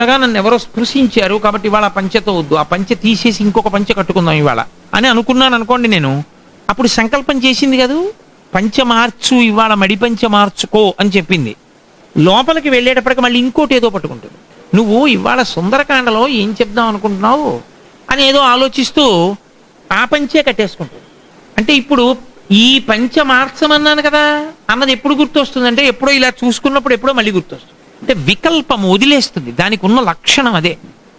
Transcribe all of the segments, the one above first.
ఉండగా నన్ను ఎవరో స్పృశించారు కాబట్టి ఇవాళ ఆ పంచెతో వద్దు ఆ పంచె తీసేసి ఇంకొక పంచె కట్టుకుందాం ఇవాళ అని అనుకున్నాను అనుకోండి నేను అప్పుడు సంకల్పం చేసింది కదూ పంచె మార్చు ఇవాళ మడి పంచె మార్చుకో అని చెప్పింది లోపలికి వెళ్ళేటప్పటికి మళ్ళీ ఇంకోటి ఏదో పట్టుకుంటుంది నువ్వు ఇవాళ సుందరకాండలో ఏం చెప్దాం అనుకుంటున్నావు అని ఏదో ఆలోచిస్తూ ఆ పంచే కట్టేసుకుంటుంది అంటే ఇప్పుడు ఈ పంచ మార్చమన్నాను కదా అన్నది ఎప్పుడు గుర్తొస్తుందంటే ఎప్పుడో ఇలా చూసుకున్నప్పుడు ఎప్పుడో మళ్ళీ గుర్తొస్తుంది అంటే వికల్పం వదిలేస్తుంది దానికి ఉన్న లక్షణం అదే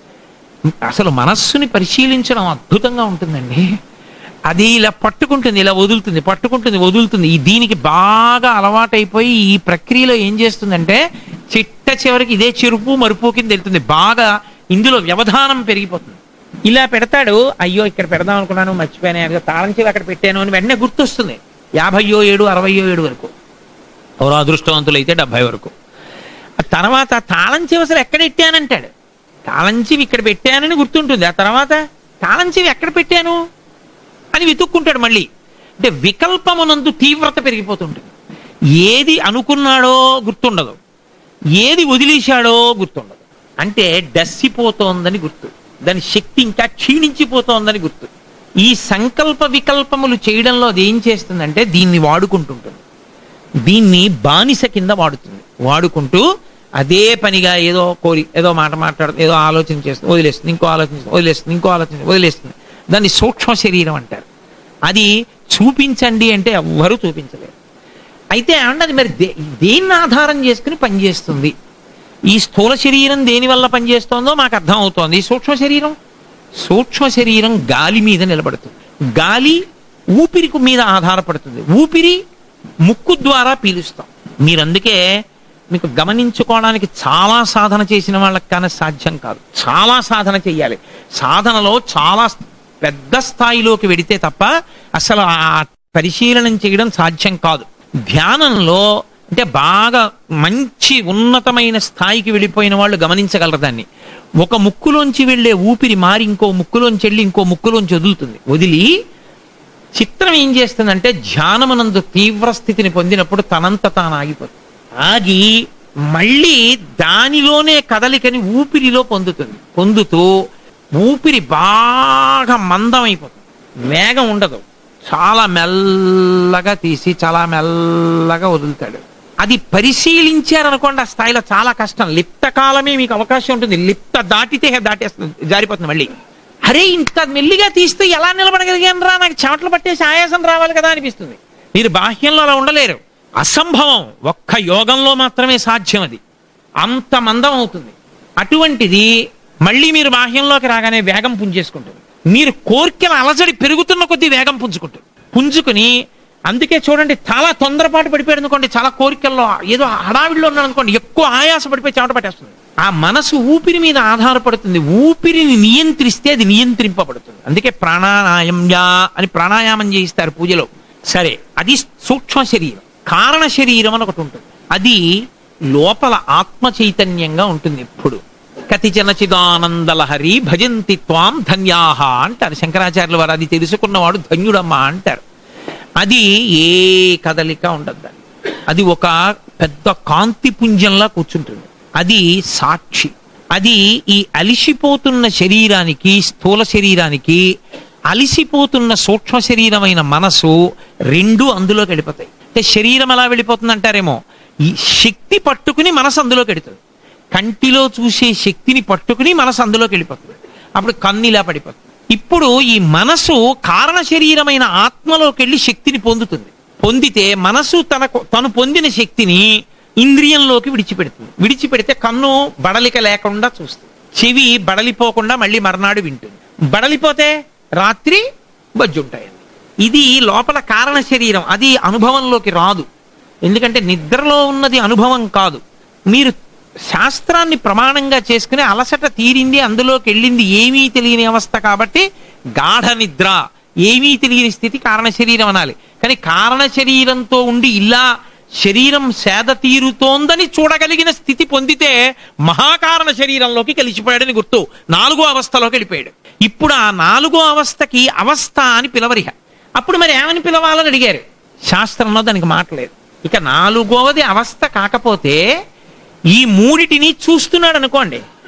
అసలు మనస్సుని పరిశీలించడం అద్భుతంగా ఉంటుందండి అది ఇలా పట్టుకుంటుంది ఇలా వదులుతుంది పట్టుకుంటుంది వదులుతుంది ఈ దీనికి బాగా అలవాటైపోయి ఈ ప్రక్రియలో ఏం చేస్తుందంటే చిట్ట చివరికి ఇదే చెరుపు మరుపు కింద వెళ్తుంది బాగా ఇందులో వ్యవధానం పెరిగిపోతుంది ఇలా పెడతాడు అయ్యో ఇక్కడ పెడదాం అనుకున్నాను మర్చిపోయాను అదిగో తాళం చెవి అక్కడ పెట్టాను అని వెంటనే గుర్తొస్తుంది యాభైయో ఏడు అరవయో ఏడు వరకు ఎవరో అదృష్టవంతులైతే డెబ్బై వరకు ఆ తర్వాత తాళం చెవి అసలు ఎక్కడ పెట్టానంటాడు తాళం చెవి ఇక్కడ పెట్టానని గుర్తుంటుంది ఆ తర్వాత తాళం చెవి ఎక్కడ పెట్టాను అని వెతుక్కుంటాడు మళ్ళీ అంటే వికల్పమునందు తీవ్రత పెరిగిపోతుంటుంది ఏది అనుకున్నాడో గుర్తుండదు ఏది వదిలేశాడో గుర్తుండదు అంటే డస్సిపోతోందని గుర్తు దాని శక్తి ఇంకా క్షీణించిపోతోందని గుర్తు ఈ సంకల్ప వికల్పములు చేయడంలో అది ఏం చేస్తుందంటే దీన్ని వాడుకుంటుంటుంది దీన్ని బానిస కింద వాడుతుంది వాడుకుంటూ అదే పనిగా ఏదో కోరి ఏదో మాట మాట్లాడుతుంది ఏదో ఆలోచన చేస్తుంది వదిలేస్తుంది ఇంకో ఆలోచన చేస్తుంది, వదిలేస్తుంది ఇంకో ఆలోచన వదిలేస్తుంది దాన్ని సూక్ష్మ శరీరం అంటారు అది చూపించండి అంటే ఎవ్వరూ చూపించలేరు అయితే ఏమంటే అది మరి దే- దేన్ని ఆధారం చేసుకుని పనిచేస్తుంది ఈ స్థూల శరీరం దేని వల్ల పనిచేస్తోందో మాకు అర్థం అవుతోంది ఈ సూక్ష్మ శరీరం సూక్ష్మ శరీరం గాలి మీద నిలబడుతుంది గాలి ఊపిరికి మీద ఆధారపడుతుంది ఊపిరి ముక్కు ద్వారా పీలుస్తాం మీరు అందుకే మీకు గమనించుకోవడానికి చాలా సాధన చేసిన వాళ్ళకి కానీ సాధ్యం కాదు చాలా సాధన చెయ్యాలి సాధనలో చాలా పెద్ద స్థాయిలోకి వెడితే తప్ప అసలు ఆ పరిశీలనం చేయడం సాధ్యం కాదు ధ్యానంలో అంటే బాగా మంచి ఉన్నతమైన స్థాయికి వెళ్ళిపోయిన వాళ్ళు గమనించగలరు దాన్ని ఒక ముక్కులోంచి వెళ్ళే ఊపిరి మారి ఇంకో ముక్కులోంచి వెళ్ళి ఇంకో ముక్కులోంచి వదులుతుంది వదిలి చిత్రం ఏం చేస్తుందంటే ధ్యానమునందు తీవ్ర స్థితిని పొందినప్పుడు తనంత తాను ఆగిపోతుంది ఆగి మళ్ళీ దానిలోనే కదలికని ఊపిరిలో పొందుతుంది పొందుతూ ఊపిరి బాగా మందం అయిపోతుంది వేగం ఉండదు చాలా మెల్లగా తీసి చాలా మెల్లగా వదులుతాడు అది పరిశీలించారనుకోండి ఆ స్థాయిలో చాలా కష్టం లిప్త కాలమే మీకు అవకాశం ఉంటుంది లిప్త దాటితే దాటేస్తుంది జారిపోతుంది మళ్ళీ అరే ఇంత మెల్లిగా తీస్తే ఎలా నిలబడగలిగాను రా నాకు చెమటలు పట్టేసి ఆయాసం రావాలి కదా అనిపిస్తుంది మీరు బాహ్యంలో అలా ఉండలేరు అసంభవం ఒక్క యోగంలో మాత్రమే సాధ్యం అది అంత మందం అవుతుంది అటువంటిది మళ్ళీ మీరు బాహ్యంలోకి రాగానే వేగం పుంజేసుకుంటుంది మీరు కోర్కెల అలజడి పెరుగుతున్న కొద్దీ వేగం పుంజుకుంటుంది పుంజుకుని అందుకే చూడండి చాలా తొందరపాటు పడిపోయాడు అనుకోండి చాలా కోరికల్లో ఏదో హడావిడిలో ఉన్నాడు అనుకోండి ఎక్కువ ఆయాస పడిపోయి చెమట పట్టేస్తుంది ఆ మనసు ఊపిరి మీద ఆధారపడుతుంది ఊపిరిని నియంత్రిస్తే అది నియంత్రింపబడుతుంది అందుకే ప్రాణాయామ్యా అని ప్రాణాయామం చేయిస్తారు పూజలో సరే అది సూక్ష్మ శరీరం కారణ శరీరం అని ఒకటి ఉంటుంది అది లోపల ఆత్మ చైతన్యంగా ఉంటుంది ఎప్పుడు కతి చిదానందలహరి భజంతి త్వాం ధన్యాహ అంటారు శంకరాచార్యుల వారు అది తెలుసుకున్నవాడు ధన్యుడమ్మా అంటారు అది ఏ కదలిక ఉండదు దానికి. అది ఒక పెద్ద కాంతి పుంజంలా కూర్చుంటుంది అది సాక్షి అది ఈ అలిసిపోతున్న శరీరానికి స్థూల శరీరానికి అలిసిపోతున్న సూక్ష్మ శరీరమైన మనసు రెండు అందులోకి వెళ్ళిపోతాయి అంటే శరీరం ఎలా వెళ్ళిపోతుంది అంటారేమో ఈ శక్తి పట్టుకుని మనసు అందులోకి వెళుతుంది కంటిలో చూసే శక్తిని పట్టుకుని మనసు అందులోకి వెళ్ళిపోతుంది అప్పుడు కన్ను ఇలా పడిపోతుంది ఇప్పుడు ఈ మనసు కారణ శరీరమైన ఆత్మలోకి వెళ్ళి శక్తిని పొందుతుంది పొందితే మనసు తనకు తను పొందిన శక్తిని ఇంద్రియంలోకి విడిచిపెడుతుంది విడిచిపెడితే కన్ను బడలిక లేకుండా చూస్తుంది చెవి బడలిపోకుండా మళ్ళీ మర్నాడు వింటుంది బడలిపోతే రాత్రి బజ్జుంటాయండి ఇది లోపల కారణ శరీరం అది అనుభవంలోకి రాదు ఎందుకంటే నిద్రలో ఉన్నది అనుభవం కాదు మీరు శాస్త్రాన్ని ప్రమాణంగా చేసుకుని అలసట తీరింది అందులోకి వెళ్ళింది ఏమీ తెలియని అవస్థ కాబట్టి గాఢ నిద్ర ఏమీ తెలియని స్థితి కారణ శరీరం అనాలి కానీ కారణ శరీరంతో ఉండి ఇలా శరీరం సేద తీరుతోందని చూడగలిగిన స్థితి పొందితే మహాకారణ శరీరంలోకి కలిసిపోయాడని గుర్తు నాలుగో అవస్థలోకి వెళ్ళిపోయాడు ఇప్పుడు ఆ నాలుగో అవస్థకి అవస్థ అని పిలవరిహ అప్పుడు మరి ఏమని పిలవాలని అడిగారు శాస్త్రంలో దానికి మాటలేదు ఇక నాలుగవది అవస్థ కాకపోతే ఈ మూడిటిని చూస్తున్నాడు అనుకోండి